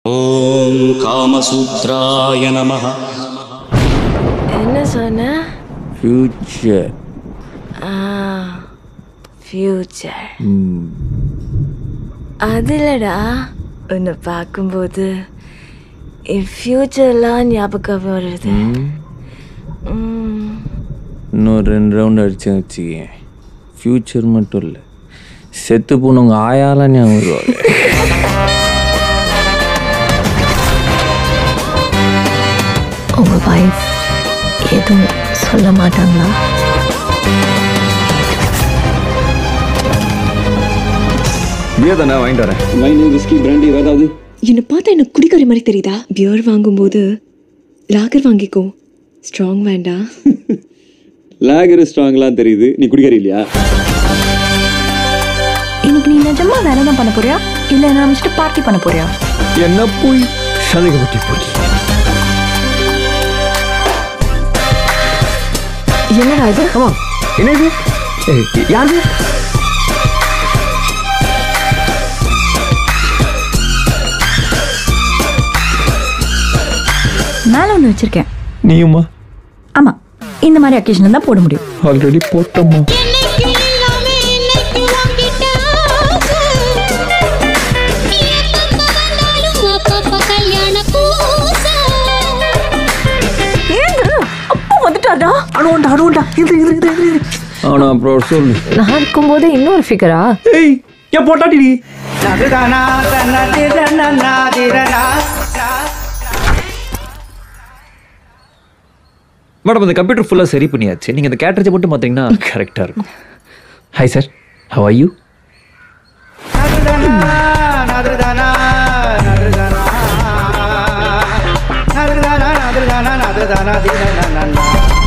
ॐ कामसूत्राय नमः என்ன சொன்ன ஃபியூச்சர் ஃபியூச்சர் அதுலடா உன்னை பார்க்கும்போது என் ஃபியூச்சர்லாம் ஞாபகம் வருது ம், இன்னும் ரெண்டு ரவுண்ட் அடிச்சேன் வச்சுக்கேன் ஃப்யூச்சர் மட்டும் இல்லை செத்து போனவங்க ஆயாலாம் ஞாபகம் வருவாங்க உங்க வைஃப் எதுவும் சொல்ல மாட்டாங்களா பியர் தானே வாங்கிட்டு வரேன் வைன் விஸ்கி பிராண்டி ஏதாவது என்னை பார்த்தா எனக்கு குடிக்கிற மாதிரி தெரியுதா பியர் வாங்கும்போது லாகர் வாங்கிக்கோ ஸ்ட்ராங் வேண்டாம் லாகர் ஸ்ட்ராங்லாம் தெரியுது நீ குடிக்கிற இல்லையா இன்னைக்கு நீ நிஜமா வேலை தான் பண்ண போறியா இல்ல நான் அமைச்சிட்டு பார்ட்டி பண்ண போறியா என்ன போய் சந்தேகப்பட்டி போய் என்னடா இது ஆமா என்ன இது ஏய், யாரு மேல ஒண்ணு வச்சிருக்கேன் நீயுமா ஆமா இந்த மாதிரி அக்கேஷன் தான் போட முடியும் ஆல்ரெடி போட்டோமா அப்போ வந்துட்டாடா அணுவண்டா அணுவண்டா இது இது இது இது இது. ஆனால் அப்புறம் சொல்லு நான் இருக்கும்போது இன்னொரு ஃபிகரா ஏய் ஏன் போட்டாடி நீ மேடம் இந்த கம்ப்யூட்டர் ஃபுல்லாக சரி பண்ணியாச்சு நீங்கள் இந்த கேட்டரேஜை மட்டும் பார்த்தீங்கன்னா கரெக்டாக இருக்கும் hi sir how are you na